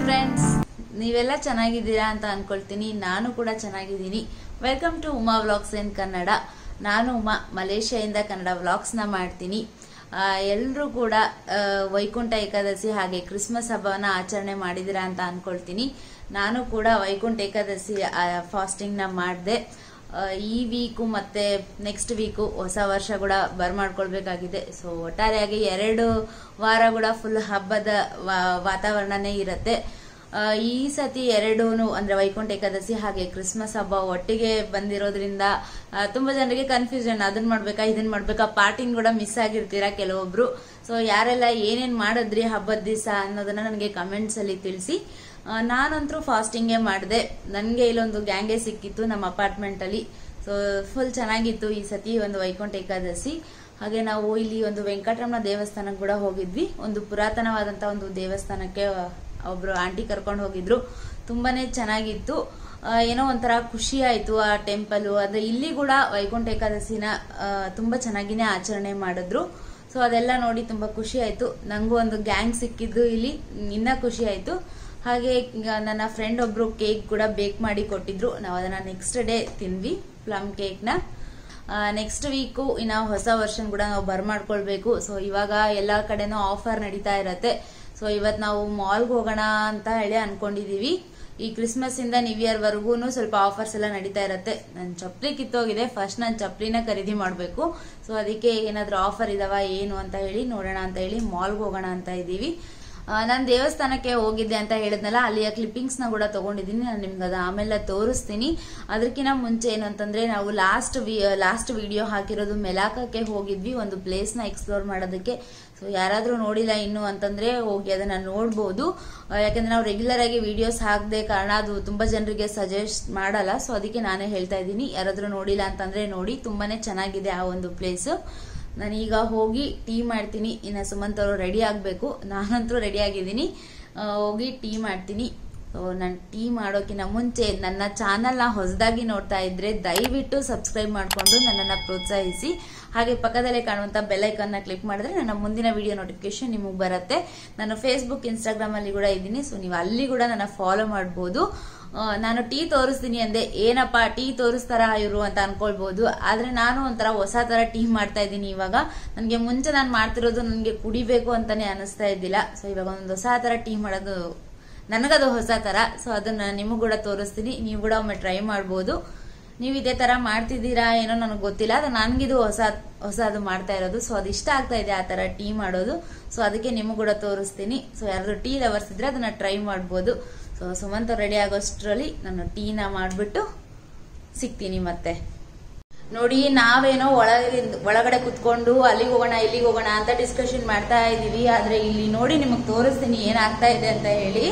friends ನೀವೆಲ್ಲ ಚೆನ್ನಾಗಿದ್ದೀರಾ ಅಂತ ಅನ್ಕೊಳ್ತೀನಿ ನಾನು ಕೂಡ ಚೆನ್ನಾಗಿದ್ದೀನಿ welcome to Uma vlogs in Kannada ನಾನು ಉಮಾ ಮಲೇಷ್ಯಾದಿಂದ ಕನ್ನಡ ವ್ಲಾಗ್ಸ್ನ ಮಾಡ್ತೀನಿ ಎಲ್ಲರೂ ಕೂಡ ಆ, ವೈಕುಂಠ ಏಕಾದಶಿ ಹಾಗೆ ಕ್ರಿಸ್ಮಸ್ ಹಬ್ಬವನ್ನ ಆಚರಣೆ ಮಾಡಿದಿರಾ ಅಂತ ಅನ್ಕೊಳ್ತೀನಿ ನಾನು ಕೂಡ ವೈಕುಂಠ ಏಕಾದಶಿ ಫಾಸ್ಟಿಂಗ್ನ ಮಾಡಿದೆ ಈ ವೀಕು ಮತ್ತೆ ನೆಕ್ಸ್ಟ್ ವೀಕು ಹೊಸ ವರ್ಷ ಕೂಡ ಬರ್ಮಾಡ್ಕೊಳ್ಬೇಕಾಗಿದೆ ಸೊ ಒಟ್ಟಾರೆಯಾಗಿ ಎರಡು ವಾರ ಕೂಡ ಫುಲ್ ಹಬ್ಬದ ವಾ- ವಾತಾವರಣನೇ ಇರುತ್ತೆ ಆ, ಈ ಸತಿ ಎರಡೂ ಅಂದ್ರೆ ವೈಕುಂಠ ಏಕಾದಶಿ ಹಾಗೆ ಕ್ರಿಸ್ಮಸ್ ಹಬ್ಬ ಒಟ್ಟಿಗೆ ಬಂದಿರೋದ್ರಿಂದ ಆ, ತುಂಬಾ ಜನರಿಗೆ ಕನ್ಫ್ಯೂಷನ್ ಅದನ್ನ ಮಾಡ್ಬೇಕಾ ಇದನ್ನ ಮಾಡ್ಬೇಕಾ ಪಾರ್ಟಿನ ಕೂಡ ಮಿಸ್ ಆಗಿರ್ತೀರಾ ಕೆಲವೊಬ್ರು ಸೊ ಯಾರೆಲ್ಲ ಏನೇನ್ ಮಾಡಿದ್ರಿ ಹಬ್ಬದ ದಿವಸ ಅನ್ನೋದನ್ನ ನನಗೆ ಕಮೆಂಟ್ಸ್ ಅಲ್ಲಿ ತಿಳಿಸಿ ಆ, ನಾನಂತರೂ ಫಾಸ್ಟಿಂಗೇ ಮಾಡಿದೆ ನನಗೆ ಇಲ್ಲೊಂದು ಗ್ಯಾಂಗೇ ಸಿಕ್ಕಿತ್ತು ನಮ್ಮ ಅಪಾರ್ಟ್ಮೆಂಟ್ ಅಲ್ಲಿ ಸೊ ಫುಲ್ ಚೆನ್ನಾಗಿತ್ತು ಈ ಸತಿ ಒಂದು ವೈಕುಂಠ ಏಕಾದಶಿ ಹಾಗೆ ನಾವು ಇಲ್ಲಿ ಒಂದು ವೆಂಕಟರಮಣ ದೇವಸ್ಥಾನಕ್ಕೆ ಕೂಡ ಹೋಗಿದ್ವಿ ಒಂದು ಪುರಾತನವಾದಂತ ಒಂದು ದೇವಸ್ಥಾನಕ್ಕೆ ಆ, ಒಬ್ರು ಆಂಟಿ ಕರ್ಕೊಂಡು ಹೋಗಿದ್ರು ತುಂಬಾನೇ ಚೆನ್ನಾಗಿತ್ತು ಆ, ಏನೋ ಒಂಥರ ಖುಷಿ ಆಯ್ತು ಆ ಟೆಂಪಲ್ ಅಂದ್ರೆ ಇಲ್ಲಿ ಕೂಡ ವೈಕುಂಠ ಏಕಾದಶಿನ ಆ, ತುಂಬಾ ಚೆನ್ನಾಗಿನೇ ಆಚರಣೆ ಮಾಡಿದ್ರು ಸೊ ಅದೆಲ್ಲ ನೋಡಿ ತುಂಬಾ ಖುಷಿ ಆಯ್ತು ನಂಗೂ ಒಂದು ಗ್ಯಾಂಗ್ ಸಿಕ್ಕಿದ್ದು ಇಲ್ಲಿ ಇನ್ನ ಖುಷಿ ಆಯ್ತು ಹಾಗೆ ಈಗ ನನ್ನ ಫ್ರೆಂಡ್ ಒಬ್ರು ಕೇಕ್ ಕೂಡ ಬೇಕ್ ಮಾಡಿ ಕೊಟ್ಟಿದ್ರು ನಾವು ಅದನ್ನ ನೆಕ್ಸ್ಟ್ ಡೇ ತಿಂದ್ವಿ ಪ್ಲಮ್ ಕೇಕ್ನ ನೆಕ್ಸ್ಟ್ ವೀಕು ಇನ್ನ ಹೊಸ ವರ್ಷನ್ ಕೂಡ ನಾವು ಬರ್ಮಾಡ್ಕೊಳ್ಬೇಕು ಸೊ ಇವಾಗ ಎಲ್ಲಾ ಕಡೆನೂ ಆಫರ್ ನಡೀತಾ ಇರತ್ತೆ ಸೊ ಇವತ್ ನಾವು ಮಾಲ್ಗೆ ಹೋಗೋಣ ಅಂತ ಹೇಳಿ ಅನ್ಕೊಂಡಿದೀವಿ ಈ ಕ್ರಿಸ್ಮಸ್ ಇಂದ ನ್ಯೂ ಇಯರ್ ವರ್ಗು ಸ್ವಲ್ಪ ಆಫರ್ಸ್ ಎಲ್ಲ ನಡೀತಾ ಇರತ್ತೆ ನನ್ ಚಪ್ಲಿ ಕಿತ್ತೋಗಿದೆ ಫಸ್ಟ್ ನಾನು ಚಪ್ಲಿನ ಖರೀದಿ ಮಾಡಬೇಕು ಸೊ ಅದಕ್ಕೆ ಏನಾದ್ರೂ ಆಫರ್ ಇದಾವ ಏನು ಅಂತ ಹೇಳಿ ನೋಡೋಣ ಅಂತ ಹೇಳಿ ಮಾಲ್ಗೆ ಹೋಗೋಣ ಅಂತ ಇದೀವಿ ನಾನು ದೇವಸ್ಥಾನಕ್ಕೆ ಹೋಗಿದ್ದೆ ಅಂತ ಹೇಳಿದ್ನಲ್ಲ ಅಲ್ಲಿಯ ಕ್ಲಿಪ್ಪಿಂಗ್ಸ್ ನ ಕೂಡ ತಗೊಂಡಿದ್ದೀನಿ ನಾನು ನಿಮ್ಗೆ ಅದು ಆಮೇಲೆ ತೋರಿಸ್ತೀನಿ ಅದಕ್ಕಿಂತ ಮುಂಚೆ ಏನು ಅಂತಂದ್ರೆ ನಾವು ಲಾಸ್ಟ್ ಲಾಸ್ಟ್ ವಿಡಿಯೋ ಹಾಕಿರೋದು ಮೆಲಾಕಕ್ಕೆ ಹೋಗಿದ್ವಿ ಒಂದು ಪ್ಲೇಸ್ ನ ಎಕ್ಸ್ಪ್ಲೋರ್ ಮಾಡೋದಕ್ಕೆ ಸೊ ಯಾರಾದ್ರೂ ನೋಡಿಲ್ಲ ಇನ್ನು ಅಂತಂದ್ರೆ ಹೋಗಿ ಅದನ್ನ ನೋಡ್ಬೋದು ಆ, ಯಾಕಂದ್ರೆ ನಾವು ರೆಗ್ಯುಲರ್ ಆಗಿ ವಿಡಿಯೋಸ್ ಹಾಕದೆ ಕಾರಣ ಅದು ತುಂಬಾ ಜನರಿಗೆ ಸಜೆಸ್ಟ್ ಮಾಡಲ್ಲ ಸೊ ಅದಕ್ಕೆ ನಾನೇ ಹೇಳ್ತಾ ಇದ್ದೀನಿ ಯಾರಾದ್ರೂ ನೋಡಿಲ್ಲ ಅಂತಂದ್ರೆ ನೋಡಿ ತುಂಬಾನೇ ಚೆನ್ನಾಗಿದೆ ಆ ಒಂದು ಪ್ಲೇಸ್ ನಾನೀಗ ಹೋಗಿ ಟೀ ಮಾಡ್ತೀನಿ ಇನ್ನು ಸುಮಂತ್ ಅವರು ರೆಡಿ ಆಗಬೇಕು ನಾನಂತರೂ ರೆಡಿ ಆಗಿದ್ದೀನಿ ಆ, ಹೋಗಿ ಟೀ ಮಾಡ್ತೀನಿ ನಾನು ಟೀ ಮಾಡೋಕ್ಕಿಂತ ಮುಂಚೆ ನನ್ನ ಚಾನಲ್ನ ಹೊಸದಾಗಿ ನೋಡ್ತಾ ಇದ್ರೆ ದಯವಿಟ್ಟು ಸಬ್ಸ್ಕ್ರೈಬ್ ಮಾಡಿಕೊಂಡು ನನ್ನನ್ನು ಪ್ರೋತ್ಸಾಹಿಸಿ ಹಾಗೆ ಪಕ್ಕದಲ್ಲೇ ಕಾಣುವಂಥ ಬೆಲ್ಲೈಕನ್ನ ಕ್ಲಿಕ್ ಮಾಡಿದ್ರೆ ನನ್ನ ಮುಂದಿನ ವಿಡಿಯೋ ನೋಟಿಫಿಕೇಶನ್ ನಿಮಗೆ ಬರುತ್ತೆ ನಾನು ಫೇಸ್ಬುಕ್ ಇನ್ಸ್ಟಾಗ್ರಾಮ್ ಅಲ್ಲಿ ಕೂಡ ಇದ್ದೀನಿ ಸೊ ನೀವು ಅಲ್ಲಿ ಕೂಡ ನನ್ನ ಫಾಲೋ ಮಾಡ್ಬೋದು ಆ, ನಾನು ಟೀ ತೋರಿಸ್ತೀನಿ ಅಂದೆ ಏನಪ್ಪ ಟೀ ತೋರಿಸ್ತಾರ ಇವರು ಅಂತ ಅನ್ಕೊಳ್ಬಹುದು ಆದ್ರೆ ನಾನು ಒಂಥರ ಹೊಸ ತರ ಟೀ ಮಾಡ್ತಾ ಇದ್ದೀನಿ ಇವಾಗ ನನಗೆ ಮುಂಚೆ ನಾನು ಮಾಡ್ತಿರೋದು ನನಗೆ ಕುಡಿಬೇಕು ಅಂತಾನೆ ಅನಿಸ್ತಾ ಇದ್ದಿಲ್ಲ ಸೊ ಇವಾಗ ಒಂದು ಹೊಸ ತರ ಟೀ ಮಾಡೋದು ನನಗದು ಹೊಸ ತರ ಸೊ ಅದನ್ನ ನಿಮಗೂ ಕೂಡ ತೋರಿಸ್ತೀನಿ ನೀವು ಕೂಡ ಒಮ್ಮೆ ಟ್ರೈ ಮಾಡ್ಬೋದು ನೀವು ಇದೇ ತರ ಮಾಡ್ತಿದ್ದೀರಾ ಏನೋ ನನಗೆ ಗೊತ್ತಿಲ್ಲ ಅದು ನನ್ಗಿದು ಹೊಸ ಹೊಸದು ಮಾಡ್ತಾ ಇರೋದು ಸೊ ಅದು ಇಷ್ಟ ಆಗ್ತಾ ಇದೆ ಆ ತರ ಟೀ ಮಾಡೋದು ಸೊ ಅದಕ್ಕೆ ನಿಮಗೂ ಕೂಡ ತೋರಿಸ್ತೀನಿ ಸೊ ಯಾರಾದ್ರೂ ಟೀ ಲವರ್ಸ್ ಇದ್ರೆ ಅದನ್ನ ಟ್ರೈ ಮಾಡ್ಬೋದು ಸೊ ಸುಮಂತ್ ರೆಡಿ ಆಗೋಷ್ಟರಲ್ಲಿ ನಾನು ಟೀನ ಮಾಡ್ಬಿಟ್ಟು ಸಿಗ್ತೀನಿ ಮತ್ತೆ ನೋಡಿ ನಾವೇನೋ ಒಳಗೆ ಒಳಗಡೆ ಕುತ್ಕೊಂಡು ಅಲ್ಲಿಗೆ ಹೋಗೋಣ ಇಲ್ಲಿಗೆ ಹೋಗೋಣ ಅಂತ ಡಿಸ್ಕಷನ್ ಮಾಡ್ತಾ ಇದೀವಿ ಆದ್ರೆ ಇಲ್ಲಿ ನೋಡಿ ನಿಮಗೆ ತೋರಿಸ್ತೀನಿ ಏನಾಗ್ತಾ ಇದೆ ಅಂತ ಹೇಳಿ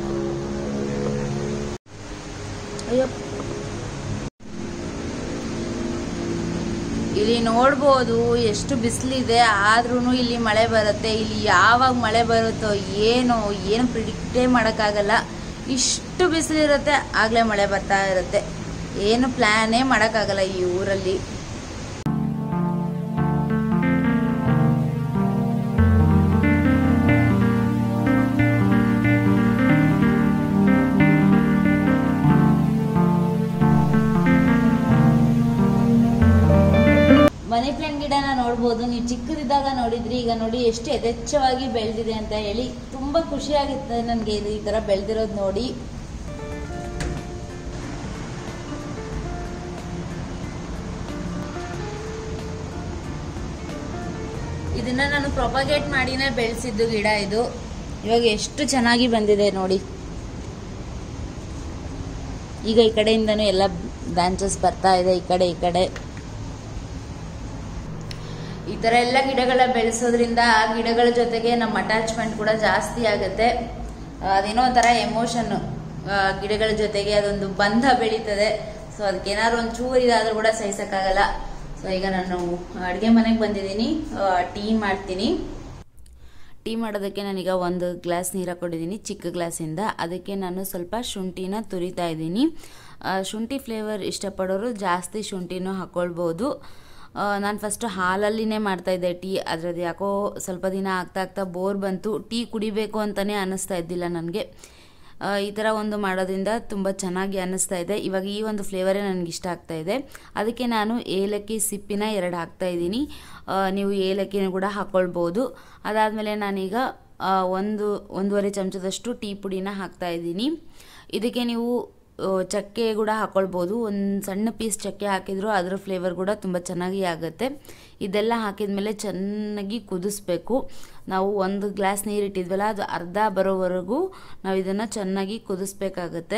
ಅಯ್ಯೋ ಇಲ್ಲಿ ನೋಡ್ಬೋದು ಎಷ್ಟು ಬಿಸಿಲಿದೆ ಆದ್ರೂ ಇಲ್ಲಿ ಮಳೆ ಬರುತ್ತೆ ಇಲ್ಲಿ ಯಾವಾಗ ಮಳೆ ಬರುತ್ತೋ ಏನೋ ಏನು ಪ್ರಿಡಿಕ್ಟೇ ಮಾಡೋಕ್ಕಾಗಲ್ಲ ಇಷ್ಟು ಬಿಸಿಲಿರುತ್ತೆ ಆಗಲೇ ಮಳೆ ಬರ್ತಾ ಇರುತ್ತೆ ಏನು ಪ್ಲ್ಯಾನೇ ಮಾಡೋಕ್ಕಾಗಲ್ಲ ಈ ಊರಲ್ಲಿ ಮನಿ ಪ್ಲಾಂಟ್ ಗಿಡನ ನೋಡ್ಬೋದು ನೀವು ಚಿಕ್ಕದಿದ್ದಾಗ ನೋಡಿದ್ರಿ ಈಗ ನೋಡಿ ಎಷ್ಟು ಯಥೇಚ್ಛವಾಗಿ ಬೆಳೆದಿದೆ ಅಂತ ಹೇಳಿ ತುಂಬಾ ಖುಷಿ ಆಗುತ್ತೆ ನನಗೆ ಇದು ಈ ತರ ಬೆಳೆದಿರೋದು ನೋಡಿ ಇದನ್ನ ನಾನು ಪ್ರೊಪಗೇಟ್ ಮಾಡಿನೇ ಬೆಳೆಸಿದ್ದು ಗಿಡ ಇದು ಇವಾಗ ಎಷ್ಟು ಚೆನ್ನಾಗಿ ಬಂದಿದೆ ನೋಡಿ ಈಗ ಈ ಕಡೆಯಿಂದನೂ ಎಲ್ಲ ಬ್ರಾಂಚಸ್ ಬರ್ತಾ ಇದೆ ಈ ಕಡೆ ಈ ಕಡೆ ಈ ತರ ಎಲ್ಲ ಗಿಡಗಳ ಬೆಳೆಸೋದ್ರಿಂದ ಆ ಗಿಡಗಳ ಜೊತೆಗೆ ನಮ್ಮ ಅಟ್ಯಾಚ್ಮೆಂಟ್ ಕೂಡ ಜಾಸ್ತಿ ಆಗುತ್ತೆ ಆ, ಅದೇನೋ ಒಂಥರ ಎಮೋಷನ್ ಗಿಡಗಳ ಜೊತೆಗೆ ಅದೊಂದು ಬಂಧ ಬೆಳೀತದೆ ಸೊ ಅದಕ್ಕೆ ಏನಾದ್ರು ಒಂದು ಚೂರು ಇದಾದ್ರೂ ಕೂಡ ಸಹಿಸಕ್ಕಾಗಲ್ಲ ಸೊ ಈಗ ನಾನು ಅಡುಗೆ ಮನೆಗೆ ಬಂದಿದ್ದೀನಿ ಟೀ ಮಾಡ್ತೀನಿ ಟೀ ಮಾಡೋದಕ್ಕೆ ನಾನೀಗ ಒಂದು ಗ್ಲಾಸ್ ನೀರು ಹಾಕೊಂಡಿದ್ದೀನಿ ಚಿಕ್ಕ ಗ್ಲಾಸಿಂದ ಅದಕ್ಕೆ ನಾನು ಸ್ವಲ್ಪ ಶುಂಠಿನ ತುರಿತಾ ಇದ್ದೀನಿ ಆ, ಶುಂಠಿ ಫ್ಲೇವರ್ ಇಷ್ಟಪಡೋರು ಜಾಸ್ತಿ ಶುಂಠಿನೂ ಹಾಕ್ಕೊಳ್ಬೋದು ನಾನು ಫಸ್ಟ್ ಹಾಲಲ್ಲಿನೇ ಮಾಡ್ತಾಯಿದ್ದೆ ಟೀ ಅದ್ರದ್ದು ಯಾಕೋ ಸ್ವಲ್ಪ ದಿನ ಆಗ್ತಾ ಆಗ್ತಾ ಬೋರ್ ಬಂತು ಟೀ ಕುಡಿಬೇಕು ಅಂತಲೇ ಅನ್ನಿಸ್ತಾ ಇದ್ದಿಲ್ಲ ನನಗೆ ಆ, ಈ ಥರ ಒಂದು ಮಾಡೋದ್ರಿಂದ ತುಂಬ ಚೆನ್ನಾಗಿ ಅನ್ನಿಸ್ತಾ ಇದೆ ಇವಾಗ ಈ ಒಂದು ಫ್ಲೇವರೇ ನನಗೆ ಇಷ್ಟ ಆಗ್ತಾ ಇದೆ ಅದಕ್ಕೆ ನಾನು ಏಲಕ್ಕಿ ಸಿಪ್ಪಿನ ಎರಡು ಹಾಕ್ತಾ ಇದ್ದೀನಿ ಆ, ನೀವು ಏಲಕ್ಕಿನ ಕೂಡ ಹಾಕ್ಕೊಳ್ಬೋದು ಅದಾದಮೇಲೆ ನಾನೀಗ ಆ, ಒಂದು ಒಂದೂವರೆ ಚಮಚದಷ್ಟು ಟೀ ಪುಡಿನ ಹಾಕ್ತಾ ಇದ್ದೀನಿ ಇದಕ್ಕೆ ನೀವು ಆ, ಚಕ್ಕೆ ಕೂಡ ಹಾಕ್ಕೊಳ್ಬೋದು ಒಂದು ಸಣ್ಣ ಪೀಸ್ ಚಕ್ಕೆ ಹಾಕಿದ್ರು ಅದರ ಫ್ಲೇವರ್ ಕೂಡ ತುಂಬ ಚೆನ್ನಾಗಿ ಆಗುತ್ತೆ ಇದೆಲ್ಲ ಹಾಕಿದ್ಮೇಲೆ ಚೆನ್ನಾಗಿ ಕುದಿಸ್ಬೇಕು ನಾವು ಒಂದು ಗ್ಲಾಸ್ ನೀರು ಇಟ್ಟಿದ್ವಲ್ಲ ಅದು ಅರ್ಧ ಬರೋವರೆಗೂ ನಾವು ಇದನ್ನು ಚೆನ್ನಾಗಿ ಕುದಿಸ್ಬೇಕಾಗತ್ತೆ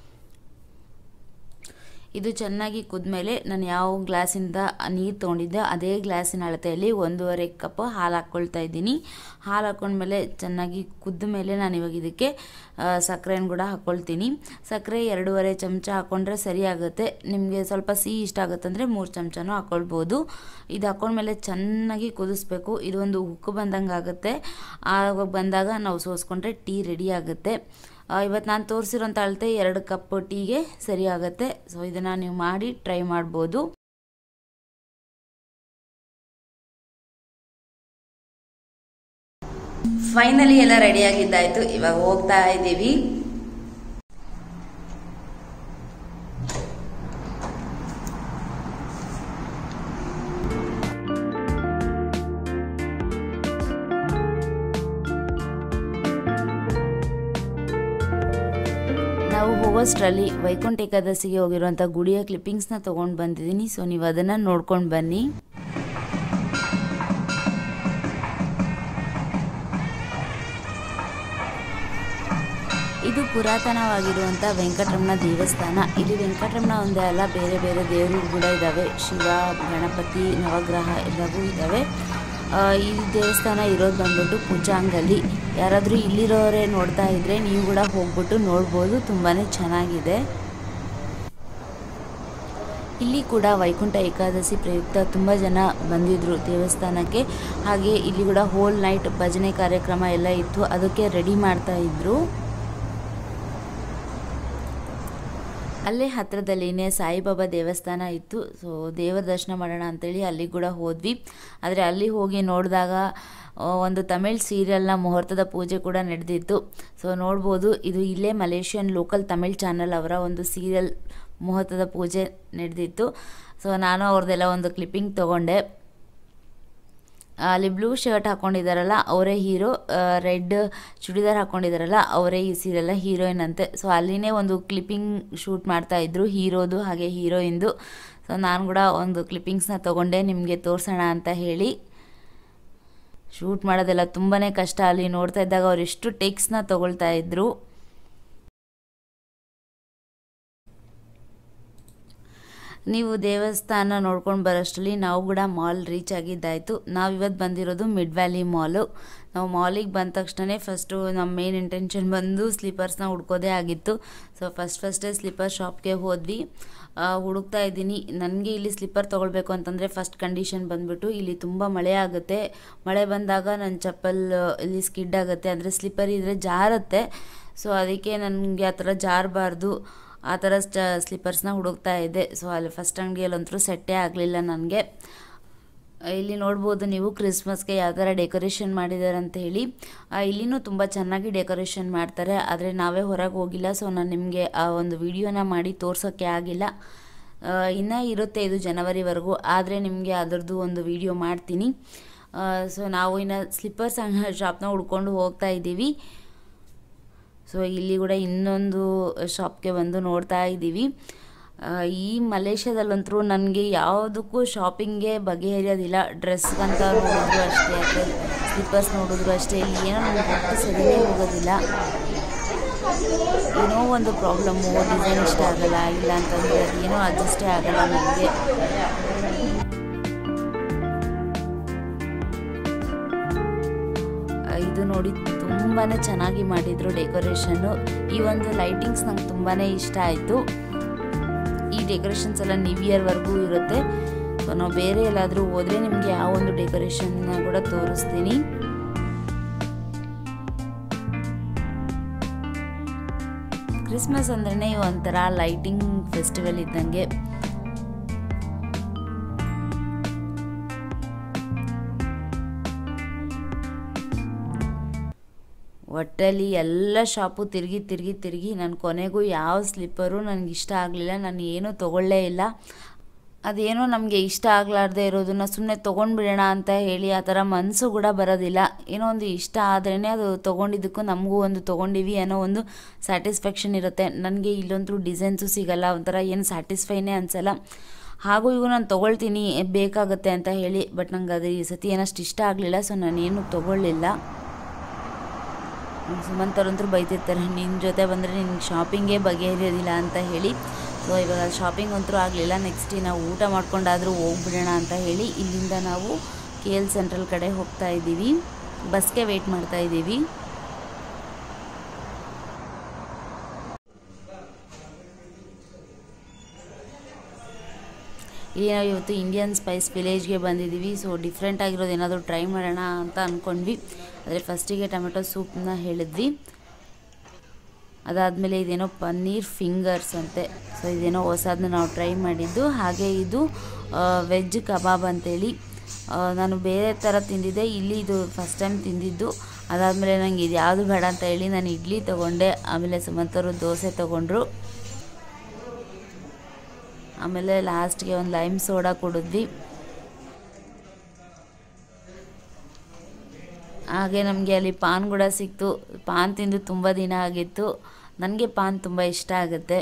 ಇದು ಚೆನ್ನಾಗಿ ಕುದ್ಮೇಲೆ ನಾನು ಯಾವ ಗ್ಲಾಸಿಂದ ನೀರು ತೊಗೊಂಡಿದ್ದೆ ಅದೇ ಗ್ಲಾಸಿನ ಅಳತೆಯಲ್ಲಿ ಒಂದೂವರೆ ಕಪ್ ಹಾಲು ಹಾಕ್ಕೊಳ್ತಾ ಇದ್ದೀನಿ ಹಾಲು ಹಾಕ್ಕೊಂಡ್ಮೇಲೆ ಚೆನ್ನಾಗಿ ಕುದ್ದ ಮೇಲೆ ನಾನು ಇವಾಗ ಇದಕ್ಕೆ ಸಕ್ಕರೆನ ಕೂಡ ಹಾಕ್ಕೊಳ್ತೀನಿ ಸಕ್ಕರೆ ಎರಡೂವರೆ ಚಮಚ ಹಾಕ್ಕೊಂಡ್ರೆ ಸರಿ ಆಗುತ್ತೆ ನಿಮಗೆ ಸ್ವಲ್ಪ ಸಿಹಿ ಇಷ್ಟ ಆಗುತ್ತೆ ಅಂದರೆ ಮೂರು ಚಮಚನೂ ಹಾಕ್ಕೊಳ್ಬೋದು ಇದು ಹಾಕ್ಕೊಂಡ್ಮೇಲೆ ಚೆನ್ನಾಗಿ ಕುದಿಸ್ಬೇಕು ಇದು ಒಂದು ಉಕ್ಕು ಬಂದಂಗೆ ಆಗುತ್ತೆ ಆವಾಗ ಬಂದಾಗ ನಾವು ಸೋಸ್ಕೊಂಡ್ರೆ ಟೀ ರೆಡಿ ಆಗುತ್ತೆ ಇವತ್ತು ನಾನು ತೋರಿಸಿರೋಂಥ ಅಳತೆ ಎರಡು ಕಪ್ ಟೀಗೆ ಸರಿ ಆಗುತ್ತೆ ಸೊ ಇದನ್ನು ನೀವು ಮಾಡಿ ಟ್ರೈ ಮಾಡ್ಬೋದು ಫೈನಲಿ ಎಲ್ಲ ರೆಡಿ ಆಗಿದ್ದಾಯ್ತು ಇವಾಗ ಹೋಗ್ತಾ ಇದ್ದೀವಿ ನಾವು ಹೋಗೋಷ್ಟರಲ್ಲಿ ವೈಕುಂಠ ಏಕಾದಶಿಗೆ ಹೋಗಿರುವಂಥ ಗುಡಿಯ ಕ್ಲಿಪ್ಪಿಂಗ್ಸ್ನ ತೊಗೊಂಡು ಬಂದಿದ್ದೀನಿ ಸೊ ನೀವು ಅದನ್ನು ನೋಡ್ಕೊಂಡು ಬನ್ನಿ ಇದು ಪುರಾತನವಾಗಿರುವಂಥ ವೆಂಕಟರಮಣ ದೇವಸ್ಥಾನ ಇಲ್ಲಿ ವೆಂಕಟರಮಣ ಒಂದೇ ಅಲ್ಲ ಬೇರೆ ಬೇರೆ ದೇವರು ಕೂಡ ಇದ್ದಾವೆ ಶಿವ ಗಣಪತಿ ನವಗ್ರಹ ಎಲ್ಲವೂ ಇದ್ದಾವೆ ಆ, ಈ ದೇವಸ್ಥಾನ ಇರೋದು ಬಂದ್ಬಿಟ್ಟು ಕುಚಾಂಗಲ್ಲಿ ಯಾರಾದರೂ ಇಲ್ಲಿರೋರೇ ನೋಡ್ತಾ ಇದ್ರೆ ನೀವು ಕೂಡ ಹೋಗ್ಬಿಟ್ಟು ನೋಡ್ಬೋದು ತುಂಬಾ ಚೆನ್ನಾಗಿದೆ ಇಲ್ಲಿ ಕೂಡ ವೈಕುಂಠ ಏಕಾದಶಿ ಪ್ರಯುಕ್ತ ತುಂಬ ಜನ ಬಂದಿದ್ರು ದೇವಸ್ಥಾನಕ್ಕೆ ಹಾಗೆ ಇಲ್ಲಿ ಕೂಡ ಹೋಲ್ ನೈಟ್ ಭಜನೆ ಕಾರ್ಯಕ್ರಮ ಎಲ್ಲ ಇತ್ತು ಅದಕ್ಕೆ ರೆಡಿ ಮಾಡ್ತಾ ಇದ್ರು ಅಲ್ಲೇ ಹತ್ರದಲ್ಲಿನೇ ಸಾಯಿಬಾಬಾ ದೇವಸ್ಥಾನ ಇತ್ತು ಸೊ ದೇವರ ದರ್ಶನ ಮಾಡೋಣ ಅಂತೇಳಿ ಅಲ್ಲಿ ಕೂಡ ಹೋದ್ವಿ ಆದರೆ ಅಲ್ಲಿ ಹೋಗಿ ನೋಡಿದಾಗ ಆ, ಒಂದು ತಮಿಳ್ ಸೀರಿಯಲ್ನ ಮುಹೂರ್ತದ ಪೂಜೆ ಕೂಡ ನಡೆದಿತ್ತು ಸೊ ನೋಡ್ಬೋದು ಇದು ಇಲ್ಲೇ ಮಲೇಷಿಯನ್ ಲೋಕಲ್ ತಮಿಳ್ ಚಾನಲ್ ಅವರ ಒಂದು ಸೀರಿಯಲ್ ಮುಹೂರ್ತದ ಪೂಜೆ ನಡೆದಿತ್ತು ಸೊ ನಾನು ಅವ್ರದ್ದೆಲ್ಲ ಒಂದು ಕ್ಲಿಪ್ಪಿಂಗ್ ತೊಗೊಂಡೆ ಅಲ್ಲಿ ಬ್ಲೂ ಶರ್ಟ್ ಹಾಕ್ಕೊಂಡಿದ್ದಾರಲ್ಲ ಅವರೇ ಹೀರೋ ರೆಡ್ ಚೂಡಿದಾರ್ ಹಾಕ್ಕೊಂಡಿದ್ದಾರಲ್ಲ ಅವರೇ ಈ ಸೀರಿಯಲ್ಲ ಹೀರೋಯಿನ್ ಅಂತೆ ಸೊ ಅಲ್ಲಿನೇ ಒಂದು ಕ್ಲಿಪ್ಪಿಂಗ್ ಶೂಟ್ ಮಾಡ್ತಾ ಇದ್ರು ಹೀರೋದು ಹಾಗೆ ಹೀರೋಯಿಂದು ಸೊ ನಾನು ಕೂಡ ಒಂದು ಕ್ಲಿಪ್ಪಿಂಗ್ಸ್ನ ತೊಗೊಂಡೆ ನಿಮಗೆ ತೋರಿಸೋಣ ಅಂತ ಹೇಳಿ ಶೂಟ್ ಮಾಡೋದೆಲ್ಲ ತುಂಬಾ ಕಷ್ಟ ಅಲ್ಲಿ ನೋಡ್ತಾ ಇದ್ದಾಗ ಅವ್ರು ಎಷ್ಟು ಟೇಕ್ಸ್ನ ತೊಗೊಳ್ತಾ ಇದ್ರು ನೀವು ದೇವಸ್ಥಾನ ನೋಡ್ಕೊಂಡು ಬರೋಷ್ಟರಲ್ಲಿ ನಾವು ಕೂಡ ಮಾಲ್ ರೀಚ್ ಆಗಿದ್ದಾಯಿತು ನಾವು ಇವತ್ತು ಬಂದಿರೋದು ಮಿಡ್ ವ್ಯಾಲಿ ಮಾಲು ನಾವು ಮಾಲಿಗೆ ಬಂದ ತಕ್ಷಣ ಫಸ್ಟು ನಮ್ಮ ಮೇನ್ ಇಂಟೆನ್ಷನ್ ಬಂದು ಸ್ಲೀಪರ್ಸ್ನ ಹುಡ್ಕೋದೇ ಆಗಿತ್ತು ಸೊ ಫಸ್ಟ್ ಫಸ್ಟೇ ಸ್ಲೀಪರ್ ಶಾಪ್ಗೆ ಹೋದ್ವಿ ಆ, ಹುಡುಕ್ತಾ ಇದ್ದೀನಿ ನನಗೆ ಇಲ್ಲಿ ಸ್ಲಿಪ್ಪರ್ ತೊಗೊಳ್ಬೇಕು ಅಂತಂದರೆ ಫಸ್ಟ್ ಕಂಡೀಷನ್ ಬಂದ್ಬಿಟ್ಟು ಇಲ್ಲಿ ತುಂಬ ಮಳೆ ಆಗುತ್ತೆ ಮಳೆ ಬಂದಾಗ ನನ್ನ ಚಪ್ಪಲ್ ಇಲ್ಲಿ ಸ್ಕಿಡ್ ಆಗುತ್ತೆ ಅಂದರೆ ಸ್ಲಿಪ್ಪರ್ ಇದ್ದರೆ ಜಾರುತ್ತೆ ಸೊ ಅದಕ್ಕೆ ನನಗೆ ಆ ಥರ ಜಾರಬಾರ್ದು ಆ ಥರ ಸ್ಟ ಸ್ಲಿಪ್ಪರ್ಸ್ನ ಹುಡುಕ್ತಾ ಇದ್ದೆ ಸೊ ಅಲ್ಲಿ ಫಸ್ಟ್ ಅಂಗಡಿಯಲ್ಲಂತೂ ಸೆಟ್ಟೇ ಆಗಲಿಲ್ಲ ನನಗೆ ಇಲ್ಲಿ ನೋಡ್ಬೋದು ನೀವು ಕ್ರಿಸ್ಮಸ್ಗೆ ಯಾವ ಥರ ಡೆಕೋರೇಷನ್ ಮಾಡಿದ್ದಾರೆ ಅಂತ ಹೇಳಿ ಆ, ಇಲ್ಲಿನೂ ತುಂಬ ಚೆನ್ನಾಗಿ ಡೆಕೋರೇಷನ್ ಮಾಡ್ತಾರೆ ಆದರೆ ನಾವೇ ಹೊರಗೆ ಹೋಗಿಲ್ಲ ಸೊ ನಾನು ನಿಮಗೆ ಆ ಒಂದು ವಿಡಿಯೋನ ಮಾಡಿ ತೋರ್ಸೋಕ್ಕೆ ಆಗಿಲ್ಲ ಇನ್ನೂ ಇರುತ್ತೆ ಇದು ಜನವರಿವರೆಗೂ ಆದರೆ ನಿಮಗೆ ಅದರದ್ದು ಒಂದು ವಿಡಿಯೋ ಮಾಡ್ತೀನಿ ಸೊ ನಾವು ಇನ್ನು ಸ್ಲಿಪ್ಪರ್ಸ್ ಶಾಪ್ನ ಹುಡ್ಕೊಂಡು ಹೋಗ್ತಾ ಇದ್ದೀವಿ ಸೊ ಇಲ್ಲಿ ಕೂಡ ಇನ್ನೊಂದು ಶಾಪ್ಗೆ ಬಂದು ನೋಡ್ತಾ ಇದ್ದೀವಿ ಆ, ಈ ಮಲೇಷ್ಯಾದಲ್ಲಂತರೂ ನನಗೆ ಯಾವುದಕ್ಕೂ ಶಾಪಿಂಗ್ಗೆ ಬಗೆಹರಿಯೋದಿಲ್ಲ ಡ್ರೆಸ್ಗಂತ ನೋಡಿದ್ರು ಅಷ್ಟೇ ಅಥವಾ ಸ್ಲಿಪ್ಪರ್ಸ್ ನೋಡಿದ್ರು ಅಷ್ಟೇ ಇಲ್ಲಿ ಏನೋ ನನಗೆ ಒಟ್ಟು ಸರಿಯೇ ಹೋಗೋದಿಲ್ಲ ಏನೋ ಒಂದು ಪ್ರಾಬ್ಲಮ್ಮು ಡಿಸೈನ್ ಇಷ್ಟ ಆಗಲ್ಲ ಇಲ್ಲ ಅಂತಂದರೆ ಅದು ಏನೋ ಅಡ್ಜಸ್ಟೇ ಆಗಲ್ಲ ನನಗೆ ಇದು ನೋಡಿ ತುಂಬಾ ಚೆನ್ನಾಗಿ ಮಾಡಿದರು ಡೆಕೋರೇಷನ್ನು ಈ ಒಂದು ಲೈಟಿಂಗ್ಸ್ ನಂಗೆ ತುಂಬಾ ಇಷ್ಟ ಆಯಿತು ಈ ಡೆಕೋರೇಷನ್ಸ್ ಎಲ್ಲ ನ್ಯೂ ಇಯರ್ವರೆಗೂ ಇರುತ್ತೆ ಸೊ ನಾವು ಬೇರೆ ಎಲ್ಲಾದರೂ ಹೋದರೆ ನಿಮಗೆ ಯಾವ ಒಂದು ಡೆಕೋರೇಷನ್ನ ಕೂಡ ತೋರಿಸ್ತೀನಿ ಕ್ರಿಸ್ಮಸ್ ಅಂದ್ರೇ ಒಂಥರ ಲೈಟಿಂಗ್ ಫೆಸ್ಟಿವಲ್ ಇದ್ದಂಗೆ ಒಟ್ಟಲ್ಲಿ ಎಲ್ಲ ಶಾಪು ತಿರುಗಿ ತಿರುಗಿ ತಿರುಗಿ ನಾನು ಕೊನೆಗೂ ಯಾವ ಸ್ಲಿಪ್ಪರು ನನಗೆ ಇಷ್ಟ ಆಗಲಿಲ್ಲ ನಾನು ಏನೂ ತೊಗೊಳ್ಳೇ ಇಲ್ಲ ಅದೇನೋ ನಮಗೆ ಇಷ್ಟ ಆಗಲಾರ್ದೆ ಇರೋದನ್ನ ಸುಮ್ಮನೆ ತೊಗೊಂಡ್ಬಿಡೋಣ ಅಂತ ಹೇಳಿ ಆ ಥರ ಮನಸ್ಸು ಕೂಡ ಬರೋದಿಲ್ಲ ಏನೋ ಒಂದು ಇಷ್ಟ ಆದ್ರೇ ಅದು ತೊಗೊಂಡಿದ್ದಕ್ಕೂ ನಮಗೂ ಒಂದು ತೊಗೊಂಡಿವಿ ಅನ್ನೋ ಒಂದು ಸ್ಯಾಟಿಸ್ಫ್ಯಾಕ್ಷನ್ ಇರುತ್ತೆ ನನಗೆ ಇಲ್ಲೊಂದು ಡಿಸೈನ್ಸು ಸಿಗಲ್ಲ ಒಂಥರ ಏನು ಸ್ಯಾಟಿಸ್ಫೈನೇ ಅನಿಸಲ್ಲ ಹಾಗೂ ಇವು ನಾನು ತೊಗೊಳ್ತೀನಿ ಬೇಕಾಗುತ್ತೆ ಅಂತ ಹೇಳಿ ಬಟ್ ನಂಗೆ ಅದು ಈ ಸತಿ ಏನಷ್ಟು ಇಷ್ಟ ಆಗಲಿಲ್ಲ ಸೊ ನಾನೇನು ತೊಗೊಳ್ಳಿಲ್ಲ ಸುಮಂತ್ ಅವ್ರಂತೂ ಬೈತಿರ್ತಾರೆ ನಿನ್ನ ಜೊತೆ ಬಂದರೆ ನಿನ್ಗೆ ಶಾಪಿಂಗೇ ಬಗೆಹರಿಯೋದಿಲ್ಲ ಅಂತ ಹೇಳಿ ಸೊ ಇವಾಗ ಶಾಪಿಂಗ್ ಅಂತೂ ಆಗಲಿಲ್ಲ ನೆಕ್ಸ್ಟ್ ನಾವು ಊಟ ಮಾಡ್ಕೊಂಡಾದರೂ ಹೋಗ್ಬಿಡೋಣ ಅಂತ ಹೇಳಿ ಇಲ್ಲಿಂದ ನಾವು ಕೆ ಎಲ್ ಸೆಂಟ್ರಲ್ ಕಡೆ ಹೋಗ್ತಾ ಇದ್ದೀವಿ ಬಸ್ಗೆ ವೆಯ್ಟ್ ಮಾಡ್ತಾ ಇದ್ದೀವಿ ಇಲ್ಲಿ ನಾವು ಇವತ್ತು ಇಂಡಿಯನ್ ಸ್ಪೈಸ್ ವಿಲೇಜ್ಗೆ ಬಂದಿದ್ದೀವಿ ಸೊ ಡಿಫ್ರೆಂಟ್ ಆಗಿರೋದು ಏನಾದರೂ ಟ್ರೈ ಮಾಡೋಣ ಅಂತ ಅಂದ್ಕೊಂಡ್ವಿ ಆದರೆ ಫಸ್ಟಿಗೆ ಟೊಮೆಟೊ ಸೂಪ್ನ ಹೇಳಿದ್ವಿ ಅದಾದಮೇಲೆ ಇದೇನೋ ಪನ್ನೀರ್ ಫಿಂಗರ್ಸ್ ಅಂತೆ ಸೊ ಇದೇನೋ ಹೊಸದನ್ನ ನಾವು ಟ್ರೈ ಮಾಡಿದ್ದು ಹಾಗೆ ಇದು ವೆಜ್ ಕಬಾಬ್ ಅಂತೇಳಿ ಆ, ನಾನು ಬೇರೆ ಥರ ತಿಂದಿದ್ದೆ ಇಲ್ಲಿ ಇದು ಫಸ್ಟ್ ಟೈಮ್ ತಿಂದಿದ್ದು ಅದಾದಮೇಲೆ ನನಗೆ ಇದು ಯಾವುದು ಬೇಡ ಅಂತ ಹೇಳಿ ನಾನು ಇಡ್ಲಿ ತೊಗೊಂಡೆ ಆಮೇಲೆ ಸುಮಂತರು ದೋಸೆ ತೊಗೊಂಡ್ರು ಆಮೇಲೆ ಲಾಸ್ಟ್ಗೆ ಒಂದು ಲೈಮ್ ಸೋಡಾ ಕುಡಿದ್ವಿ ಹಾಗೆ ನಮಗೆ ಅಲ್ಲಿ ಪಾನ್ ಕೂಡ ಸಿಕ್ತು ಪಾನ್ ತಿಂದು ತುಂಬ ದಿನ ಆಗಿತ್ತು ನನಗೆ ಪಾನ್ ತುಂಬ ಇಷ್ಟ ಆಗುತ್ತೆ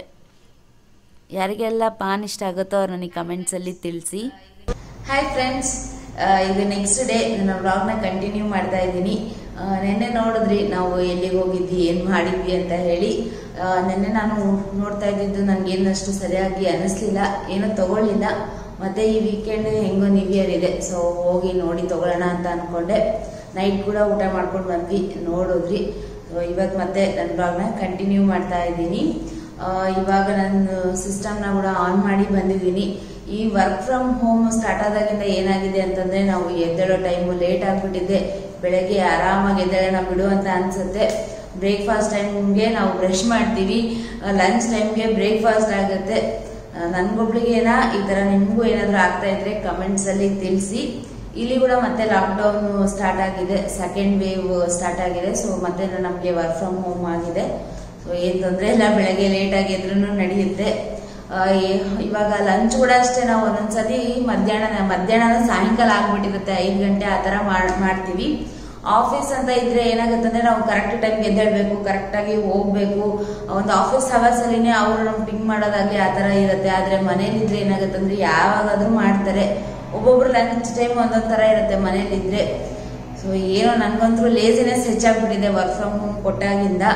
ಯಾರಿಗೆಲ್ಲ ಪಾನ್ ಇಷ್ಟ ಆಗುತ್ತೋ ಅವ್ರು ನನಗೆ ಕಮೆಂಟ್ಸಲ್ಲಿ ತಿಳಿಸಿ ಹಾಯ್ ಫ್ರೆಂಡ್ಸ್ ಇದು ನೆಕ್ಸ್ಟ್ ಡೇ ನನ್ನ ವ್ಲಾಗ್ನ ಕಂಟಿನ್ಯೂ ಮಾಡ್ತಾ ಇದ್ದೀನಿ ನಿನ್ನೆ ನೋಡಿದ್ರಿ ನಾವು ಎಲ್ಲಿಗೆ ಹೋಗಿದ್ವಿ ಏನು ಮಾಡಿದ್ವಿ ಅಂತ ಹೇಳಿ ಆ, ನೆನ್ನೆ ನಾನು ನೋಡ್ತಾ ಇದ್ದಿದ್ದು ನನಗೇನಷ್ಟು ಸರಿಯಾಗಿ ಅನ್ನಿಸ್ಲಿಲ್ಲ ಏನೂ ತಗೊಳ್ಳಿಲ್ಲ ಮತ್ತೆ ಈ ವೀಕೆಂಡ್ ಹೆಂಗೋ ನ್ಯೂ ಇಯರ್ ಇದೆ ಸೊ ಹೋಗಿ ನೋಡಿ ತಗೊಳ್ಳೋಣ ಅಂತ ಅಂದ್ಕೊಂಡೆ ನೈಟ್ ಕೂಡ ಊಟ ಮಾಡ್ಕೊಂಡು ಬಂದ್ವಿ ನೋಡಿದ್ರಿ ಸೊ ಇವತ್ತು ಮತ್ತೆ ನನ್ನ ಬ್ಲಾಗ್ನ ಕಂಟಿನ್ಯೂ ಮಾಡ್ತಾ ಇದ್ದೀನಿ ಆ, ಇವಾಗ ನನ್ನ ಸಿಸ್ಟಮ್ನ ಕೂಡ ಆನ್ ಮಾಡಿ ಬಂದಿದ್ದೀನಿ ಈ ವರ್ಕ್ ಫ್ರಮ್ ಹೋಮ್ ಸ್ಟಾರ್ಟ್ ಆದಾಗಿಂದ ಏನಾಗಿದೆ ಅಂತಂದ್ರೆ ನಾವು ಎದ್ದೇಳೋ ಟೈಮು ಲೇಟ್ ಆಗ್ಬಿಟ್ಟಿದೆ ಬೆಳಗ್ಗೆ ಆರಾಮಾಗಿ ಎದ್ದೇಳೋಣ ಬಿಡು ಅಂತ ಅನ್ಸುತ್ತೆ ಬ್ರೇಕ್ಫಾಸ್ಟ್ ಟೈಮ್ಗೆ ನಾವು ಬ್ರಷ್ ಮಾಡ್ತೀವಿ ಲಂಚ್ ಟೈಮ್ಗೆ ಬ್ರೇಕ್ಫಾಸ್ಟ್ ಆಗುತ್ತೆ ನನ್ಗೊಬ್ಳಿಗೇನ ಈ ತರ ನಿಮಗೂ ಏನಾದರೂ ಆಗ್ತಾ ಇದ್ರೆ ಕಮೆಂಟ್ಸ್ ಅಲ್ಲಿ ತಿಳಿಸಿ ಇಲ್ಲಿ ಕೂಡ ಮತ್ತೆ ಲಾಕ್ಡೌನ್ ಸ್ಟಾರ್ಟ್ ಆಗಿದೆ ಸೆಕೆಂಡ್ ವೇವ್ ಸ್ಟಾರ್ಟ್ ಆಗಿದೆ ಸೊ ಮತ್ತೆ ನಮಗೆ ವರ್ಕ್ ಫ್ರಮ್ ಹೋಮ್ ಆಗಿದೆ ಸೊ ಏನ್ ತೊಂದರೆ ಇಲ್ಲ ಬೆಳಗ್ಗೆ ಲೇಟ್ ಆಗಿದ್ರು ನಡೆಯುತ್ತೆ ಆ, ಏ- ಇವಾಗ ಲಂಚ್ ಕೂಡ ಅಷ್ಟೇ ನಾವು ಒಂದೊಂದ್ಸತಿ ಮಧ್ಯಾಹ್ನ ಮಧ್ಯಾಹ್ನ ಸಾಯಂಕಾಲ ಆಗ್ಬಿಟ್ಟಿರುತ್ತೆ ಐದು ಗಂಟೆ ಆ ಥರ ಮಾಡ್- ಮಾಡ್ತೀವಿ ಆಫೀಸ್ ಅಂತ ಇದ್ರೆ ಏನಾಗುತ್ತೆ ಅಂದ್ರೆ ನಾವು ಕರೆಕ್ಟ್ ಟೈಮ್ಗೆ ಎದ್ದೇಳ್ಬೇಕು ಕರೆಕ್ಟ್ ಆಗಿ ಹೋಗ್ಬೇಕು ಒಂದು ಆಫೀಸ್ ಅವರ್ಸ್ ಅಲ್ಲಿನೇ ಅವರು ನಮ್ಗೆ ಪಿಂಗ್ ಮಾಡೋದಾಗ್ಲಿ ಆ ತರ ಇರುತ್ತೆ ಆದ್ರೆ ಮನೇಲಿದ್ರೆ ಏನಾಗುತ್ತೆ ಅಂದ್ರೆ ಯಾವಾಗಾದ್ರೂ ಮಾಡ್ತಾರೆ ಒಬ್ಬೊಬ್ರು ಲಂಚ್ ಟೈಮ್ ಒಂದೊಂದ್ ತರ ಇರುತ್ತೆ ಮನೇಲಿದ್ರೆ ಸೊ ಏನೋ ನನ್ಗಂತೂ ಲೇಸಿನೆಸ್ ಹೆಚ್ಚಾಗ್ಬಿಟ್ಟಿದೆ ವರ್ಕ್ ಫ್ರಮ್ ಹೋಮ್ ಕೊಟ್ಟಾಗಿಂದ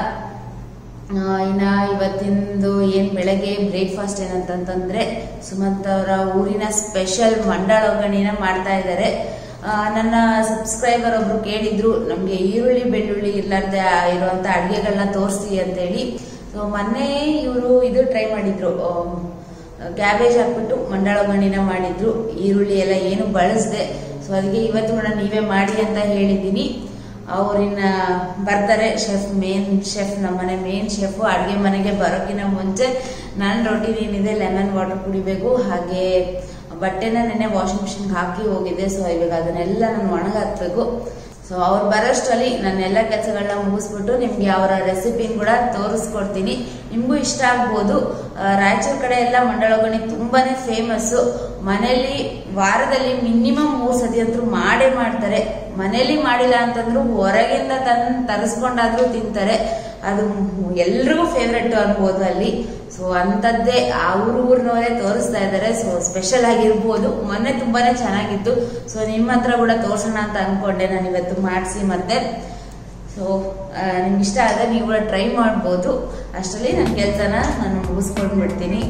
ಆ, ಇನ್ನ ಇವತ್ತಿಂದು ಏನ್ ಬೆಳಗ್ಗೆ ಬ್ರೇಕ್ಫಾಸ್ಟ್ ಏನಂತಂತಂದ್ರೆ ಸುಮಂತ್ ಅವರ ಊರಿನ ಸ್ಪೆಷಲ್ ಮಂಡಳ ಒಗ್ಗಣಿನ ಮಾಡ್ತಾ ಇದ್ದಾರೆ ಆ, ನನ್ನ ಸಬ್ಸ್ಕ್ರೈಬರ್ ಒಬ್ರು ಕೇಳಿದ್ರು ನಮ್ಗೆ ಈರುಳ್ಳಿ ಬೆಳ್ಳುಳ್ಳಿ ಇರ್ಲಾರ್ದೆ ಇರುವಂತ ಅಡ್ಗೆಗಳನ್ನ ತೋರಿಸಿ ಅಂತೇಳಿ ಸೊ ಮೊನ್ನೆ ಇವರು ಇದು ಟ್ರೈ ಮಾಡಿದ್ರು ಕ್ಯಾಬೇಜ್ ಹಾಕ್ಬಿಟ್ಟು ಮಂಡಳ ಒಗ್ಗಣಿನ ಮಾಡಿದ್ರು ಈರುಳ್ಳಿ ಎಲ್ಲ ಏನು ಬಳಸದೆ ಸೊ ಅದಕ್ಕೆ ಇವತ್ತು ಕೂಡ ನೀವೇ ಮಾಡಿ ಅಂತ ಹೇಳಿದ್ದೀನಿ ಅವ್ರಿನ್ನ ಬರ್ತಾರೆ ಶೆಫ್ ಮೇನ್ ಶೆಫ್ ನಮ್ಮನೆ ಮೇನ್ ಶೆಫ್ ಅಡುಗೆ ಮನೆಗೆ ಬರೋಕ್ಕಿಂತ ಮುಂಚೆ ನನ್ನ ರೊಟೀನ್ ಏನಿದೆ ಲೆಮನ್ ವಾಟರ್ ಕುಡಿಬೇಕು ಹಾಗೆ ಬಟ್ಟೆನ ನೆನ್ನೆ ವಾಷಿಂಗ್ ಮಿಷಿನ್ಗೆ ಹಾಕಿ ಹೋಗಿದ್ದೆ ಸೊ ಇವಾಗ ಅದನ್ನೆಲ್ಲ ನಾನು ಒಣಗಾಕ್ಬೇಕು ಸೊ ಅವ್ರು ಬರೋಷ್ಟರಲ್ಲಿ ನನ್ನ ಎಲ್ಲ ಕೆಲಸಗಳನ್ನ ಮುಗಿಸ್ಬಿಟ್ಟು ನಿಮ್ಗೆ ಅವರ ರೆಸಿಪಿನ ಕೂಡ ತೋರಿಸ್ಕೊಡ್ತೀನಿ ನಿಮಗೂ ಇಷ್ಟ ಆಗ್ಬೋದು ಆ, ರಾಯಚೂರು ಕಡೆ ಎಲ್ಲ ಮಂಡಳೊಗಣಿ ತುಂಬಾನೇ ಫೇಮಸ್ಸು ಮನೆಯಲ್ಲಿ ವಾರದಲ್ಲಿ ಮಿನಿಮಮ್ ಮೂರು ಸತಿ ಅಂತೂ ಮಾಡೇ ಮಾಡ್ತಾರೆ ಮನೇಲಿ ಮಾಡಿಲ್ಲ ಅಂತಂದ್ರು ಹೊರಗಿಂದ ತಂದು ತರಿಸ್ಕೊಂಡಾದ್ರೂ ತಿಂತಾರೆ ಅದು ಎಲ್ರಿಗೂ ಫೇವ್ರೆಟ್ ಅನ್ಬೋದು ಅಲ್ಲಿ ಸೊ ಅಂಥದ್ದೇ ಅವ್ರ ಊರಿನವರೇ ತೋರಿಸ್ತಾ ಇದ್ದಾರೆ ಸೊ ಸ್ಪೆಷಲ್ ಆಗಿರ್ಬೋದು ಮೊನ್ನೆ ತುಂಬಾನೇ ಚೆನ್ನಾಗಿತ್ತು ಸೊ ನಿಮ್ಮ ಹತ್ರ ಕೂಡ ತೋರ್ಸೋಣ ಅಂತ ಅನ್ಕೊಂಡೆ ನಾನು ಇವತ್ತು ಮಾಡಿಸಿ ಮತ್ತೆ ಸೊ ನಿಮ್ಗೆ ಇಷ್ಟ ಆದರೆ ನೀವು ಕೂಡ ಟ್ರೈ ಮಾಡ್ಬೋದು ಅಷ್ಟರಲ್ಲಿ ನನ್ನ ಕೆಲಸನ ನಾನು ಮುಗಿಸ್ಕೊಂಡು ಬಿಡ್ತೀನಿ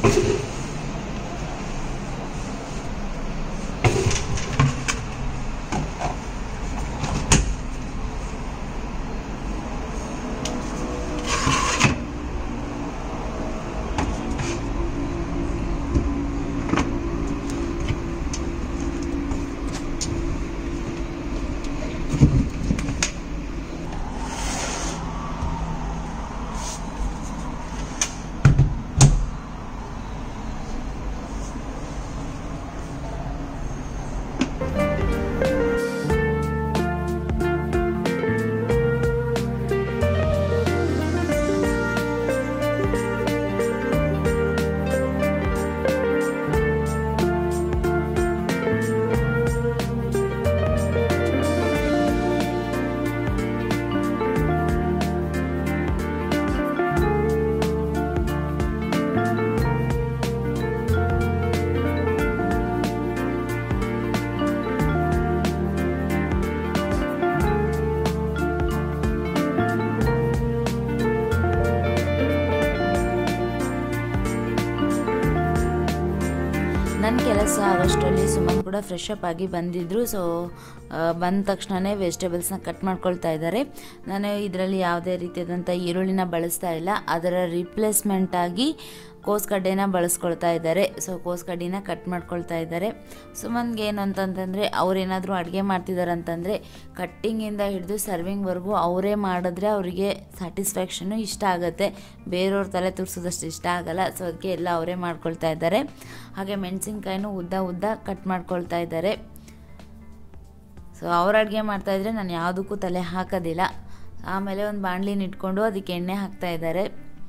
ನನ್ನ ಕೆಲಸ ಆಗೋಷ್ಟರಲ್ಲಿ ಸುಮನ್ ಕೂಡ ಫ್ರೆಶ್ ಅಪ್ ಆಗಿ ಬಂದಿದ್ದರು ಸೊ ಬಂದ ತಕ್ಷಣವೇ ವೆಜಿಟೇಬಲ್ಸ್ನ ಕಟ್ ಮಾಡ್ಕೊಳ್ತಾ ಇದ್ದಾರೆ ನಾನು ಇದರಲ್ಲಿ ಯಾವುದೇ ರೀತಿಯಾದಂಥ ಈರುಳ್ಳಿನ ಬಳಸ್ತಾ ಇಲ್ಲ ಅದರ ರಿಪ್ಲೇಸ್ಮೆಂಟ್ ಆಗಿ ಕೋಸ್ಗಡ್ಡೆನ ಬಳಸ್ಕೊಳ್ತಾ ಇದ್ದಾರೆ ಸೊ ಕೋಸ್ಗಡ್ಡಿನ ಕಟ್ ಮಾಡ್ಕೊಳ್ತಾ ಇದ್ದಾರೆ ಸುಮನ್ಗೆ ಏನು ಅಂತಂತಂದರೆ ಅವ್ರೇನಾದರೂ ಅಡುಗೆ ಮಾಡ್ತಿದ್ದಾರೆ ಅಂತಂದರೆ ಕಟ್ಟಿಂಗಿಂದ ಹಿಡಿದು ಸರ್ವಿಂಗ್ವರೆಗೂ ಅವರೇ ಮಾಡಿದ್ರೆ ಅವರಿಗೆ ಸ್ಯಾಟಿಸ್ಫ್ಯಾಕ್ಷನು ಇಷ್ಟ ಆಗುತ್ತೆ ಬೇರೆಯವ್ರ ತಲೆ ತುರ್ಸೋದಷ್ಟು ಇಷ್ಟ ಆಗಲ್ಲ ಸೊ ಅದಕ್ಕೆ ಎಲ್ಲ ಅವರೇ ಮಾಡ್ಕೊಳ್ತಾ ಇದ್ದಾರೆ ಹಾಗೆ ಮೆಣಸಿನ್ಕಾಯಿನೂ ಉದ್ದ ಉದ್ದ ಕಟ್ ಮಾಡ್ಕೊಳ್ತಾ ಇದ್ದಾರೆ ಸೊ ಅವ್ರು ಅಡುಗೆ ಮಾಡ್ತಾಯಿದ್ರೆ ನಾನು ಯಾವುದಕ್ಕೂ ತಲೆ ಹಾಕೋದಿಲ್ಲ ಆಮೇಲೆ ಒಂದು ಬಾಣಲಿನ ಇಟ್ಕೊಂಡು ಅದಕ್ಕೆ ಎಣ್ಣೆ ಹಾಕ್ತಾ ಇದ್ದಾರೆ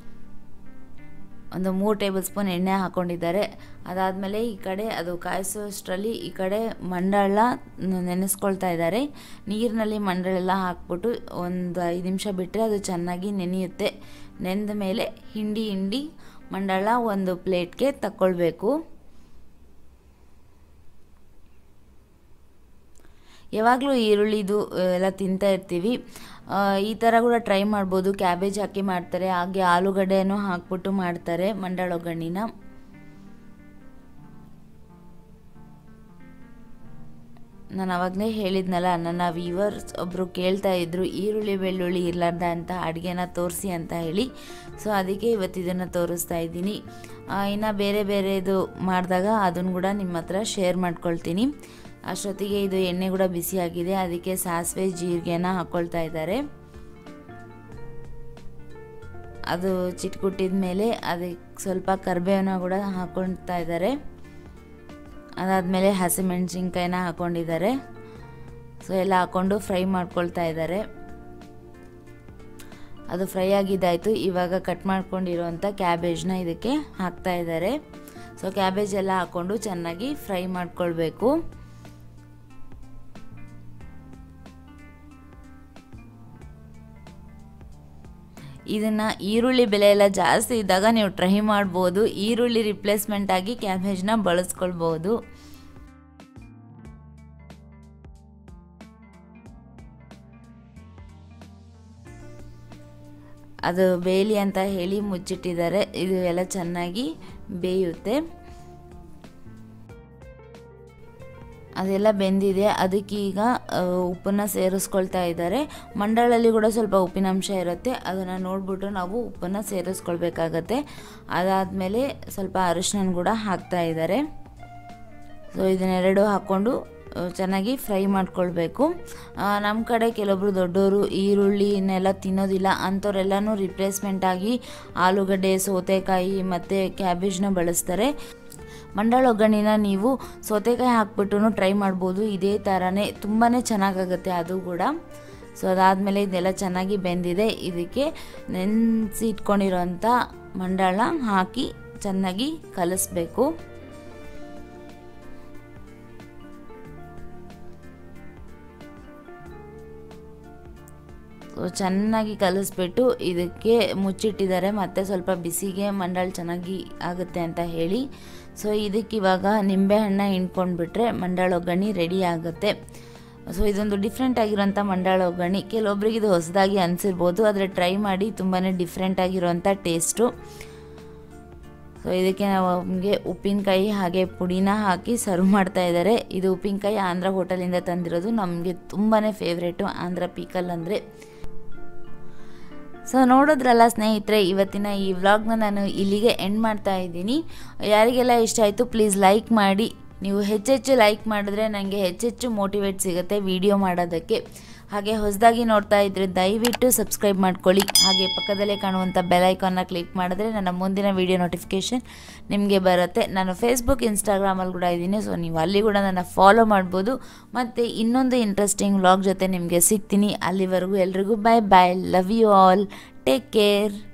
ಒಂದು ಮೂರು ಟೇಬಲ್ ಸ್ಪೂನ್ ಎಣ್ಣೆ ಹಾಕ್ಕೊಂಡಿದ್ದಾರೆ ಅದಾದಮೇಲೆ ಈ ಕಡೆ ಅದು ಕಾಯಿಸೋಷ್ಟರಲ್ಲಿ ಈ ಕಡೆ ಮಂಡಾಳ ನೆನೆಸ್ಕೊಳ್ತಾ ಇದ್ದಾರೆ ನೀರಿನಲ್ಲಿ ಮಂಡಳೆಲ್ಲ ಹಾಕ್ಬಿಟ್ಟು ಒಂದು ಐದು ನಿಮಿಷ ಬಿಟ್ಟರೆ ಅದು ಚೆನ್ನಾಗಿ ನೆನೆಯುತ್ತೆ ನೆಂದ ಮೇಲೆ ಹಿಂಡಿ ಹಿಂಡಿ ಮಂಡಾಳ ಒಂದು ಪ್ಲೇಟ್ಗೆ ತಕ್ಕೊಳ್ಬೇಕು ಯಾವಾಗಲೂ ಈರುಳ್ಳಿದು ಎಲ್ಲ ತಿಂತಾ ಇರ್ತೀವಿ ಈ ಥರ ಕೂಡ ಟ್ರೈ ಮಾಡ್ಬೋದು ಕ್ಯಾಬೇಜ್ ಹಾಕಿ ಮಾಡ್ತಾರೆ ಹಾಗೆ ಆಲೂಗಡ್ಡೆನೂ ಹಾಕ್ಬಿಟ್ಟು ಮಾಡ್ತಾರೆ ಮಂಡಾಳ ಒಗ್ಗಣ್ಣಿನ ನಾನು ಅವಾಗಲೇ ಹೇಳಿದ್ನಲ್ಲ ನನ್ನ ವೀವರ್ಸ್ ಒಬ್ಬರು ಕೇಳ್ತಾ ಇದ್ರು ಈರುಳ್ಳಿ ಬೆಳ್ಳುಳ್ಳಿ ಇರಲಾರ್ದ ಅಂತ ಅಡುಗೆನ ತೋರಿಸಿ ಅಂತ ಹೇಳಿ ಸೊ ಅದಕ್ಕೆ ಇವತ್ತು ಇದನ್ನು ತೋರಿಸ್ತಾ ಇದ್ದೀನಿ ಇನ್ನು ಬೇರೆ ಬೇರೆದು ಮಾಡಿದಾಗ ಅದನ್ನು ಕೂಡ ನಿಮ್ಮ ಹತ್ರ ಶೇರ್ ಮಾಡ್ಕೊಳ್ತೀನಿ ಅಷ್ಟೊತ್ತಿಗೆ ಇದು ಎಣ್ಣೆ ಕೂಡ ಬಿಸಿಯಾಗಿದೆ ಅದಕ್ಕೆ ಸಾಸಿವೆ ಜೀರಿಗೆನ ಹಾಕ್ಕೊಳ್ತಾ ಇದ್ದಾರೆ ಅದು ಚಿಟ್ಕುಟ್ಟಿದ ಮೇಲೆ ಅದಕ್ಕೆ ಸ್ವಲ್ಪ ಕರಿಬೇವನ್ನ ಕೂಡ ಹಾಕ್ಕೊಳ್ತಾ ಇದ್ದಾರೆ ಅದಾದಮೇಲೆ ಹಸಿಮೆಣ್ಸಿನ್ಕಾಯಿನ ಹಾಕ್ಕೊಂಡಿದ್ದಾರೆ ಸೊ ಎಲ್ಲ ಹಾಕ್ಕೊಂಡು ಫ್ರೈ ಮಾಡ್ಕೊಳ್ತಾ ಇದ್ದಾರೆ ಅದು ಫ್ರೈ ಆಗಿದ್ದಾಯಿತು ಇವಾಗ ಕಟ್ ಮಾಡ್ಕೊಂಡಿರೋಂಥ ಕ್ಯಾಬೇಜ್ನ ಇದಕ್ಕೆ ಹಾಕ್ತಾ ಇದ್ದಾರೆ ಸೊ ಕ್ಯಾಬೇಜ್ ಎಲ್ಲ ಹಾಕ್ಕೊಂಡು ಚೆನ್ನಾಗಿ ಫ್ರೈ ಮಾಡ್ಕೊಳ್ಬೇಕು ಇದನ್ನು ಈರುಳ್ಳಿ ಬೆಲೆ ಎಲ್ಲ ಜಾಸ್ತಿ ಇದ್ದಾಗ ನೀವು ಟ್ರೈ ಮಾಡ್ಬೋದು ಈರುಳ್ಳಿ ರಿಪ್ಲೇಸ್ಮೆಂಟ್ ಆಗಿ ಕ್ಯಾಬೇಜ್ನ ಬಳಸ್ಕೊಳ್ಬೋದು ಅದು ಬೇಲಿ ಅಂತ ಹೇಳಿ ಮುಚ್ಚಿಟ್ಟಿದ್ದಾರೆ ಇದು ಎಲ್ಲ ಚೆನ್ನಾಗಿ ಬೇಯುತ್ತೆ ಅದೆಲ್ಲ ಬೆಂದಿದೆ ಅದಕ್ಕೀಗ ಉಪ್ಪನ್ನು ಸೇರಿಸ್ಕೊಳ್ತಾ ಇದ್ದಾರೆ ಮಂಡಳಲ್ಲಿ ಕೂಡ ಸ್ವಲ್ಪ ಉಪ್ಪಿನಂಶ ಇರುತ್ತೆ ಅದನ್ನು ನೋಡಿಬಿಟ್ಟು ನಾವು ಉಪ್ಪನ್ನು ಸೇರಿಸ್ಕೊಳ್ಬೇಕಾಗತ್ತೆ ಅದಾದಮೇಲೆ ಸ್ವಲ್ಪ ಅರಿಶಿನ ಕೂಡ ಹಾಕ್ತಾ ಇದ್ದಾರೆ ಸೊ ಇದನ್ನೆರಡು ಹಾಕ್ಕೊಂಡು ಚೆನ್ನಾಗಿ ಫ್ರೈ ಮಾಡ್ಕೊಳ್ಬೇಕು ನಮ್ಮ ಕಡೆ ಕೆಲವೊಬ್ರು ದೊಡ್ಡವರು ಈರುಳ್ಳಿನೆಲ್ಲ ತಿನ್ನೋದಿಲ್ಲ ಅಂಥವ್ರೆಲ್ಲನೂ ರಿಪ್ಲೇಸ್ಮೆಂಟ್ ಆಗಿ ಆಲೂಗಡ್ಡೆ ಸೌತೆಕಾಯಿ ಮತ್ತು ಕ್ಯಾಬೇಜ್ನ ಬಳಸ್ತಾರೆ ಮಂಡಾಳ ಒಗ್ಗಣ್ಣಿನ ನೀವು ಸೌತೆಕಾಯಿ ಹಾಕ್ಬಿಟ್ಟು ಟ್ರೈ ಮಾಡ್ಬೋದು ಇದೇ ಥರನೇ ತುಂಬಾ ಚೆನ್ನಾಗಾಗುತ್ತೆ ಅದು ಕೂಡ ಸೊ ಅದಾದಮೇಲೆ ಇದೆಲ್ಲ ಚೆನ್ನಾಗಿ ಬೆಂದಿದೆ ಇದಕ್ಕೆ ನೆನೆಸಿ ಇಟ್ಕೊಂಡಿರೋಂಥ ಮಂಡಾಳ ಹಾಕಿ ಚೆನ್ನಾಗಿ ಕಲಿಸ್ಬೇಕು ಸೊ ಚೆನ್ನಾಗಿ ಕಲಿಸ್ಬಿಟ್ಟು ಇದಕ್ಕೆ ಮುಚ್ಚಿಟ್ಟಿದ್ದಾರೆ ಮತ್ತು ಸ್ವಲ್ಪ ಬಿಸಿಗೆ ಮಂಡಾಳ ಚೆನ್ನಾಗಿ ಆಗುತ್ತೆ ಅಂತ ಹೇಳಿ ಸೊ ಇದಕ್ಕೆ ಇವಾಗ ನಿಂಬೆಹಣ್ಣ ಹಿಂಡ್ಕೊಂಡ್ಬಿಟ್ರೆ ಮಂಡಾಳ ಒಗ್ಗರಣೆ ರೆಡಿ ಆಗುತ್ತೆ ಸೊ ಇದೊಂದು ಡಿಫ್ರೆಂಟ್ ಆಗಿರೋಂಥ ಮಂಡಾಳ ಒಗ್ಗರಣೆ ಕೆಲವೊಬ್ರಿಗೆ ಇದು ಹೊಸದಾಗಿ ಅನಿಸಿರ್ಬೋದು ಆದರೆ ಟ್ರೈ ಮಾಡಿ ತುಂಬಾ ಡಿಫ್ರೆಂಟ್ ಆಗಿರೋಂಥ ಟೇಸ್ಟು ಸೊ ಇದಕ್ಕೆ ನಮಗೆ ಉಪ್ಪಿನಕಾಯಿ ಹಾಗೆ ಪುಡಿನ ಹಾಕಿ ಸರ್ವ್ ಮಾಡ್ತಾ ಇದ್ದಾರೆ ಇದು ಉಪ್ಪಿನಕಾಯಿ ಆಂಧ್ರ ಹೋಟೆಲಿಂದ ತಂದಿರೋದು ನಮಗೆ ತುಂಬಾ ಫೇವ್ರೇಟು ಆಂಧ್ರ ಪೀಕಲ್ ಅಂದರೆ ಸೊ ನೋಡಿದ್ರಲ್ಲ ಸ್ನೇಹಿತರೆ ಇವತ್ತಿನ ಈ ವ್ಲಾಗ್ನ ನಾನು ಇಲ್ಲಿಗೆ ಎಂಡ್ ಮಾಡ್ತಾ ಇದ್ದೀನಿ ಯಾರಿಗೆಲ್ಲ ಇಷ್ಟ ಆಯಿತು ಪ್ಲೀಸ್ ಲೈಕ್ ಮಾಡಿ ನೀವು ಹೆಚ್ಚೆಚ್ಚು ಲೈಕ್ ಮಾಡಿದ್ರೆ ನನಗೆ ಹೆಚ್ಚೆಚ್ಚು ಮೋಟಿವೇಟ್ ಸಿಗುತ್ತೆ ವಿಡಿಯೋ ಮಾಡೋದಕ್ಕೆ ಹಾಗೆ ಹೊಸದಾಗಿ ನೋಡ್ತಾ ಇದ್ದರೆ ದಯವಿಟ್ಟು ಸಬ್ಸ್ಕ್ರೈಬ್ ಮಾಡ್ಕೊಳ್ಳಿ ಹಾಗೆ ಪಕ್ಕದಲ್ಲೇ ಕಾಣುವಂಥ ಬೆಲ್ ಐಕಾನ್ನ ಕ್ಲಿಕ್ ಮಾಡಿದ್ರೆ ನನ್ನ ಮುಂದಿನ ವಿಡಿಯೋ ನೋಟಿಫಿಕೇಷನ್ ನಿಮಗೆ ಬರುತ್ತೆ ನಾನು ಫೇಸ್ಬುಕ್ ಇನ್ಸ್ಟಾಗ್ರಾಮಲ್ಲಿ ಕೂಡ ಇದ್ದೀನಿ ಸೊ ನೀವು ಅಲ್ಲಿ ಕೂಡ ನನ್ನ ಫಾಲೋ ಮಾಡ್ಬೋದು ಮತ್ತು ಇನ್ನೊಂದು ಇಂಟ್ರೆಸ್ಟಿಂಗ್ ವ್ಲಾಗ್ ಜೊತೆ ನಿಮಗೆ ಸಿಗ್ತೀನಿ ಅಲ್ಲಿವರೆಗೂ ಎಲ್ರಿಗೂ bye bye love you all take care